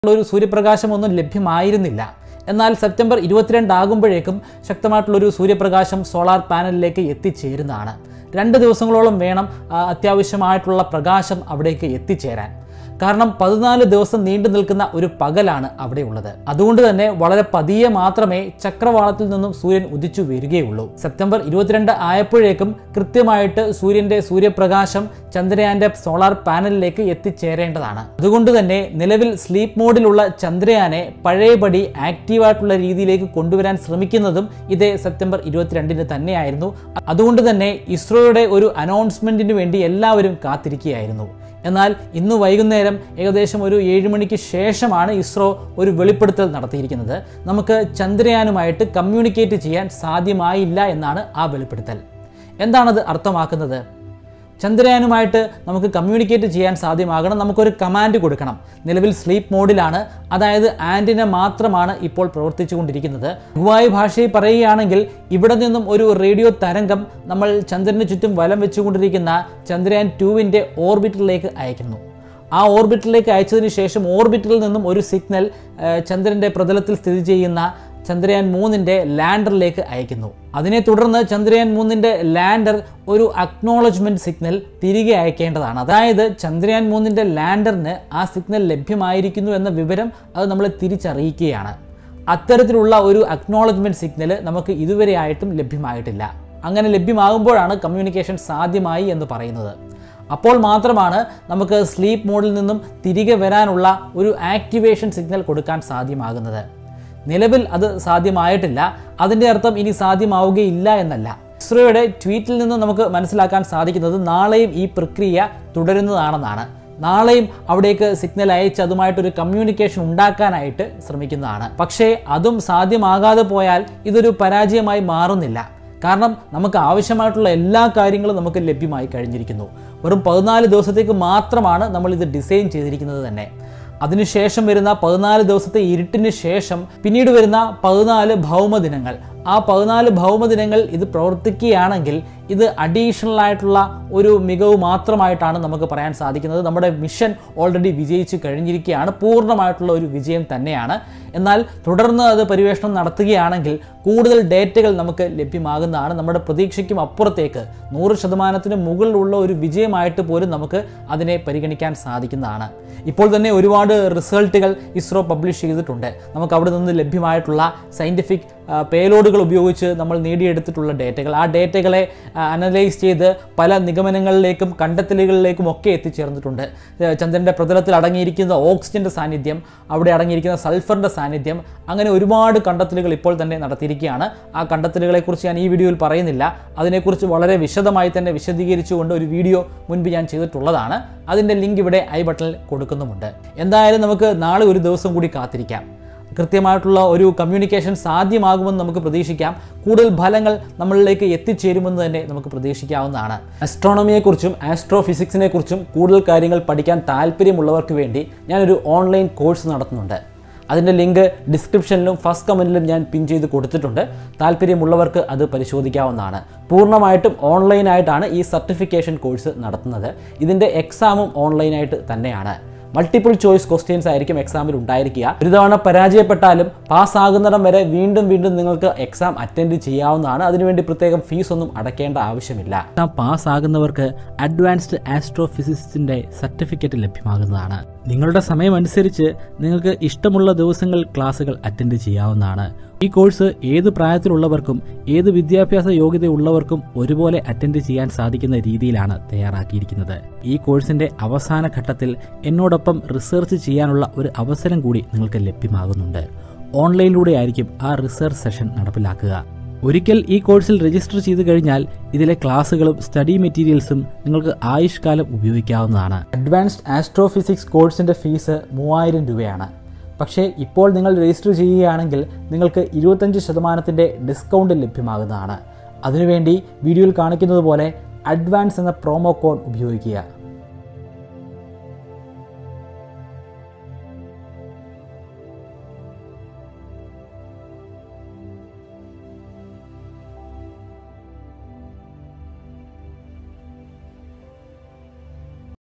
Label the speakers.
Speaker 1: ഒരു സൂര്യപ്രകാശമൊന്നും ലഭ്യമായിരുന്നില്ല എന്നാൽ സെപ്റ്റംബർ ഇരുപത്തിരണ്ട് ആകുമ്പോഴേക്കും ശക്തമായിട്ടുള്ളൊരു സൂര്യപ്രകാശം സോളാർ പാനലിലേക്ക് എത്തിച്ചേരുന്നതാണ് രണ്ട് ദിവസങ്ങളോളം വേണം ആ, അത്യാവശ്യമായിട്ടുള്ള പ്രകാശം അവിടേക്ക് എത്തിച്ചേരാൻ കാരണം പതിനാല് ദിവസം നീണ്ടു നിൽക്കുന്ന ഒരു പകലാണ് അവിടെയുള്ളത് അതുകൊണ്ട് തന്നെ വളരെ പതിയെ മാത്രമേ ചക്രവാളത്തിൽ നിന്നും സൂര്യൻ ഉദിച്ചു വരികയുള്ളൂ സെപ്റ്റംബർ ഇരുപത്തിരണ്ട് ആയപ്പോഴേക്കും കൃത്യമായിട്ട് സൂര്യന്റെ സൂര്യപ്രകാശം ചന്ദ്രയാന്റെ സോളാർ പാനലിലേക്ക് എത്തിച്ചേരേണ്ടതാണ് അതുകൊണ്ട് തന്നെ നിലവിൽ സ്ലീപ്പ് മോഡിലുള്ള ചന്ദ്രയാനെ പഴയപടി ആക്റ്റീവായിട്ടുള്ള രീതിയിലേക്ക് കൊണ്ടുവരാൻ ശ്രമിക്കുന്നതും ഇതേ സെപ്റ്റംബർ ഇരുപത്തിരണ്ടിന് തന്നെയായിരുന്നു അതുകൊണ്ട് തന്നെ ഇസ്രോയുടെ ഒരു അനൗൺസ്മെന്റിന് വേണ്ടി എല്ലാവരും കാത്തിരിക്കുകയായിരുന്നു എന്നാൽ ഇന്ന് വൈകുന്നേരം ഏകദേശം ഒരു ഏഴ് മണിക്ക് ശേഷമാണ് ഇസ്രോ ഒരു വെളിപ്പെടുത്തൽ നടത്തിയിരിക്കുന്നത് നമുക്ക് ചന്ദ്രയാനുമായിട്ട് കമ്മ്യൂണിക്കേറ്റ് ചെയ്യാൻ സാധ്യമായില്ല എന്നാണ് ആ വെളിപ്പെടുത്തൽ എന്താണത് അർത്ഥമാക്കുന്നത് ചന്ദ്രയാനുമായിട്ട് നമുക്ക് കമ്മ്യൂണിക്കേറ്റ് ചെയ്യാൻ സാധ്യമാകണം നമുക്കൊരു കമാൻഡ് കൊടുക്കണം നിലവിൽ സ്ലീപ്പ് മോഡിലാണ് അതായത് ആൻറ്റിന മാത്രമാണ് ഇപ്പോൾ പ്രവർത്തിച്ചു കൊണ്ടിരിക്കുന്നത് ഗുവായി ഭാഷയിൽ പറയുകയാണെങ്കിൽ ഇവിടെ നിന്നും ഒരു റേഡിയോ തരംഗം നമ്മൾ ചന്ദ്രന് ചുറ്റും വലം വെച്ചുകൊണ്ടിരിക്കുന്ന ചന്ദ്രയാൻ ടുവിൻ്റെ ഓർബിറ്ററിലേക്ക് അയക്കുന്നു ആ ഓർബിറ്ററിലേക്ക് അയച്ചതിന് ശേഷം ഓർബിറ്ററിൽ നിന്നും ഒരു സിഗ്നൽ ചന്ദ്രൻ്റെ പ്രതലത്തിൽ സ്ഥിതി ചെയ്യുന്ന ചന്ദ്രയാൻ മൂന്നിൻ്റെ ലാൻഡറിലേക്ക് അയക്കുന്നു അതിനെ തുടർന്ന് ചന്ദ്രയാൻ മൂന്നിൻ്റെ ലാൻഡർ ഒരു അക്നോളജ്മെൻറ്റ് സിഗ്നൽ തിരികെ അയക്കേണ്ടതാണ് അതായത് ചന്ദ്രയാൻ മൂന്നിൻ്റെ ലാൻഡറിന് ആ സിഗ്നൽ ലഭ്യമായിരിക്കുന്നു എന്ന വിവരം അത് നമ്മളെ തിരിച്ചറിയിക്കുകയാണ് അത്തരത്തിലുള്ള ഒരു അക്നോളജ്മെൻറ്റ് സിഗ്നൽ നമുക്ക് ഇതുവരെ ആയിട്ടും ലഭ്യമായിട്ടില്ല അങ്ങനെ ലഭ്യമാകുമ്പോഴാണ് കമ്മ്യൂണിക്കേഷൻ സാധ്യമായി എന്ന് പറയുന്നത് അപ്പോൾ മാത്രമാണ് നമുക്ക് സ്ലീപ്പ് മോഡിൽ നിന്നും തിരികെ വരാനുള്ള ഒരു ആക്ടിവേഷൻ സിഗ്നൽ കൊടുക്കാൻ സാധ്യമാകുന്നത് നിലവിൽ അത് സാധ്യമായിട്ടില്ല അതിൻ്റെ അർത്ഥം ഇനി സാധ്യമാവുകയില്ല എന്നല്ല ഇസ്രോയുടെ ട്വീറ്റിൽ നിന്ന് നമുക്ക് മനസ്സിലാക്കാൻ സാധിക്കുന്നത് നാളെയും ഈ പ്രക്രിയ തുടരുന്നതാണെന്നാണ് നാളെയും അവിടേക്ക് സിഗ്നൽ അയച്ച് അതുമായിട്ടൊരു കമ്മ്യൂണിക്കേഷൻ ഉണ്ടാക്കാനായിട്ട് ശ്രമിക്കുന്നതാണ് പക്ഷേ അതും സാധ്യമാകാതെ പോയാൽ ഇതൊരു പരാജയമായി മാറുന്നില്ല കാരണം നമുക്ക് ആവശ്യമായിട്ടുള്ള എല്ലാ കാര്യങ്ങളും നമുക്ക് ലഭ്യമായി കഴിഞ്ഞിരിക്കുന്നു വെറും പതിനാല് ദിവസത്തേക്ക് മാത്രമാണ് നമ്മൾ ഇത് ഡിസൈൻ ചെയ്തിരിക്കുന്നത് തന്നെ അതിനുശേഷം വരുന്ന പതിനാല് ദിവസത്തെ ഇരുട്ടിന് ശേഷം പിന്നീട് വരുന്ന പതിനാല് ഭൗമദിനങ്ങൾ ആ പതിനാല് ഭൗമദിനങ്ങൾ ഇത് പ്രവർത്തിക്കുകയാണെങ്കിൽ ഇത് അഡീഷണൽ ആയിട്ടുള്ള ഒരു മികവ് മാത്രമായിട്ടാണ് നമുക്ക് പറയാൻ സാധിക്കുന്നത് നമ്മുടെ മിഷൻ ഓൾറെഡി വിജയിച്ചു കഴിഞ്ഞിരിക്കുകയാണ് പൂർണ്ണമായിട്ടുള്ള ഒരു വിജയം തന്നെയാണ് എന്നാൽ തുടർന്ന് അത് പരിവേഷണം നടത്തുകയാണെങ്കിൽ കൂടുതൽ ഡേറ്റകൾ നമുക്ക് ലഭ്യമാകുന്നതാണ് നമ്മുടെ പ്രതീക്ഷയ്ക്കും അപ്പുറത്തേക്ക് നൂറ് ശതമാനത്തിന് മുകളിലുള്ള ഒരു വിജയമായിട്ട് പോലും നമുക്ക് അതിനെ പരിഗണിക്കാൻ സാധിക്കുന്നതാണ് ഇപ്പോൾ തന്നെ ഒരുപാട് റിസൾട്ടുകൾ ഇസ്രോ പബ്ലിഷ് ചെയ്തിട്ടുണ്ട് നമുക്ക് അവിടെ നിന്ന് ലഭ്യമായിട്ടുള്ള സയൻറ്റിഫിക് പേലോഡുകൾ ഉപയോഗിച്ച് നമ്മൾ നേടിയെടുത്തിട്ടുള്ള ഡേറ്റകൾ ആ ഡേറ്റകളെ അനലൈസ് ചെയ്ത് പല നിഗമനങ്ങളിലേക്കും കണ്ടെത്തലുകളിലേക്കും ഒക്കെ എത്തിച്ചേർന്നിട്ടുണ്ട് ഏഹ് ചന്ദ്രൻ്റെ പ്രതലത്തിൽ അടങ്ങിയിരിക്കുന്ന ഓക്സിജൻ്റെ സാന്നിധ്യം അവിടെ അടങ്ങിയിരിക്കുന്ന സൾഫറിൻ്റെ സാന്നിധ്യം അങ്ങനെ ഒരുപാട് കണ്ടെത്തലുകൾ ഇപ്പോൾ തന്നെ നടത്തിയിരിക്കുകയാണ് ആ കണ്ടെത്തലുകളെക്കുറിച്ച് ഞാൻ ഈ വീഡിയോയിൽ പറയുന്നില്ല അതിനെക്കുറിച്ച് വളരെ വിശദമായി തന്നെ വിശദീകരിച്ചുകൊണ്ട് ഒരു വീഡിയോ മുൻപ് ഞാൻ ചെയ്തിട്ടുള്ളതാണ് അതിൻ്റെ ലിങ്ക് ഇവിടെ ഐ ബട്ടണിൽ കൊടുക്കുന്നുമുണ്ട് എന്തായാലും നമുക്ക് നാളെ ഒരു ദിവസം കൂടി കാത്തിരിക്കാം കൃത്യമായിട്ടുള്ള ഒരു കമ്മ്യൂണിക്കേഷൻ സാധ്യമാകുമെന്ന് നമുക്ക് പ്രതീക്ഷിക്കാം കൂടുതൽ ഫലങ്ങൾ നമ്മളിലേക്ക് എത്തിച്ചേരുമെന്ന് തന്നെ നമുക്ക് പ്രതീക്ഷിക്കാവുന്നതാണ് അസ്ട്രോണമിയെക്കുറിച്ചും ആസ്ട്രോഫിസിക്സിനെ കുറിച്ചും കൂടുതൽ കാര്യങ്ങൾ പഠിക്കാൻ താല്പര്യമുള്ളവർക്ക് വേണ്ടി ഞാനൊരു ഓൺലൈൻ കോഴ്സ് നടത്തുന്നുണ്ട് അതിൻ്റെ ലിങ്ക് ഡിസ്ക്രിപ്ഷനിലും ഫസ്റ്റ് കമൻറ്റിലും ഞാൻ പിൻ ചെയ്ത് കൊടുത്തിട്ടുണ്ട് താല്പര്യമുള്ളവർക്ക് അത് പരിശോധിക്കാവുന്നതാണ് പൂർണ്ണമായിട്ടും ഓൺലൈനായിട്ടാണ് ഈ സർട്ടിഫിക്കേഷൻ കോഴ്സ് നടത്തുന്നത് ഇതിൻ്റെ എക്സാമും ഓൺലൈനായിട്ട് തന്നെയാണ് മൾട്ടിപ്പിൾ ചോയ്സ് ക്വസ്റ്റ്യൻസ് ആയിരിക്കും എക്സാമിൽ ഉണ്ടായിരിക്കുക ഒരു തവണ പരാജയപ്പെട്ടാലും പാസ്സാകുന്നിടം വരെ വീണ്ടും വീണ്ടും നിങ്ങൾക്ക് എക്സാം അറ്റൻഡ് ചെയ്യാവുന്നതാണ് അതിനുവേണ്ടി പ്രത്യേകം ഫീസ് ഒന്നും അടയ്ക്കേണ്ട ആവശ്യമില്ല എക്സാം പാസ്സാകുന്നവർക്ക് അഡ്വാൻസ്ഡ് ആസ്ട്രോഫിസിക്സിന്റെ സർട്ടിഫിക്കറ്റ് ലഭ്യമാകുന്നതാണ് നിങ്ങളുടെ സമയമനുസരിച്ച് നിങ്ങൾക്ക് ഇഷ്ടമുള്ള ദിവസങ്ങൾ ക്ലാസ്സുകൾ അറ്റൻഡ് ചെയ്യാവുന്നതാണ് ഈ കോഴ്സ് ഏത് പ്രായത്തിലുള്ളവർക്കും ഏത് വിദ്യാഭ്യാസ യോഗ്യതയുള്ളവർക്കും ഒരുപോലെ അറ്റൻഡ് ചെയ്യാൻ സാധിക്കുന്ന രീതിയിലാണ് തയ്യാറാക്കിയിരിക്കുന്നത് ഈ കോഴ്സിന്റെ അവസാന ഘട്ടത്തിൽ എന്നോടൊപ്പം റിസർച്ച് ചെയ്യാനുള്ള ഒരു അവസരം കൂടി നിങ്ങൾക്ക് ലഭ്യമാകുന്നുണ്ട് ഓൺലൈനിലൂടെ ആയിരിക്കും ആ റിസർച്ച് സെഷൻ നടപ്പിലാക്കുക ഒരിക്കൽ ഈ കോഴ്സിൽ രജിസ്റ്റർ ചെയ്തു കഴിഞ്ഞാൽ ഇതിലെ ക്ലാസ്സുകളും സ്റ്റഡി മെറ്റീരിയൽസും നിങ്ങൾക്ക് ആയുഷ്കാലം ഉപയോഗിക്കാവുന്നതാണ് അഡ്വാൻസ്ഡ് ആസ്ട്രോഫിസിക്സ് കോഴ്സിന്റെ ഫീസ് മൂവായിരം രൂപയാണ് പക്ഷേ ഇപ്പോൾ നിങ്ങൾ രജിസ്റ്റർ ചെയ്യുകയാണെങ്കിൽ നിങ്ങൾക്ക് ഇരുപത്തഞ്ച് ശതമാനത്തിൻ്റെ ഡിസ്കൗണ്ട് ലഭ്യമാകുന്നതാണ് അതിനുവേണ്ടി വീഡിയോയിൽ കാണിക്കുന്നത് പോലെ അഡ്വാൻസ് എന്ന പ്രോമോ കോഡ് ഉപയോഗിക്കുക